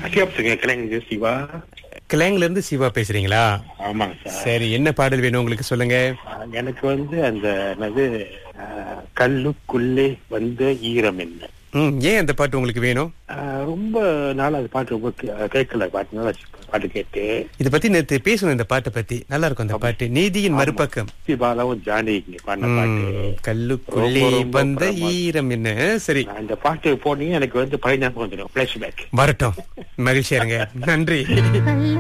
சிவப் சிங்க கிளைங்க சிவா கிளாங்ல இருந்து சிவா பேசுறீங்களா ஆமாங்க சார் சரி என்ன பாடல் வேணும் உங்களுக்கு சொல்லுங்க ஆஹ் எனக்கு வந்து அந்த என்னது ஆஹ், கல்லுக்குள்ளே வந்த ஈரம் என்ன ம் ஏன் அந்த பாட்டு உங்களுக்கு வேணும் ஆஹ், ரொம்ப நாள் அது பாட்டு ரொம்ப கே- கேட்கல பாட்டு நல்லா பாட்டு கேட்டு இத பத்தி நேத்து பேசணும் இந்த பாட்டை பத்தி நல்லா இருக்கும் அந்த பாட்டு நீதியின் மறுபக்கம் சிவாலாவும் ஜானகி பாடின பாட்டு ம், கல்லுக்குள்ளே ரொம்ப, ரொம்ப வந்த பிரமாதம். ஈரம் என்ன சரி நான் இந்த பாட்டு போனீங்க எனக்கு வந்து பழைய ஞாபகம் வந்துடும் பிளாஷ்பேக் வரட்டும் மகிழ்ச்சியா இருங்க நன்றி